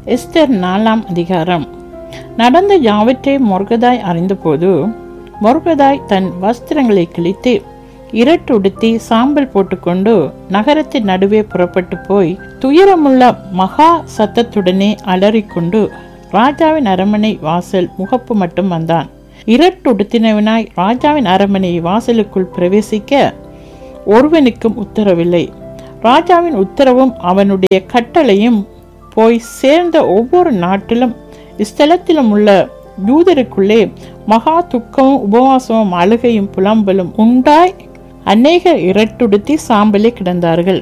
Esther நாலாம் அதிகாரம் நடந்த யாவற்றை மொர்கதாய் அறிந்தபோது மொர்கதாய் தன் வஸ்திரங்களை கிழித்து இரட்டுடுத்தி சாம்பல் போட்டுக்கொண்டு நகரத்தின் நடுவே புறப்பட்டு போய் துயரமுள்ள மகா சத்தத்துடனே அலறிக்கொண்டு ராஜாவின் அரண்மனை வாசல் முகப்பு மட்டும் வந்தான் இரட்டுடுத்தினவனாய் ராஜாவின் அரண்மனை வாசலுக்குள் பிரவேசிக்க ஒருவனுக்கும் உத்தரவில்லை ராஜாவின் உத்தரவும் அவனுடைய கட்டளையும் போய் சேர்ந்த ஒவ்வொரு நாட்டிலும் இஸ்தலத்திலும் உள்ள யூதருக்குள்ளே மகா துக்கமும் உபவாசமும் அழுகையும் புலம்பலும் உண்டாய் அநேக இரட்டுடுத்தி சாம்பலே கிடந்தார்கள்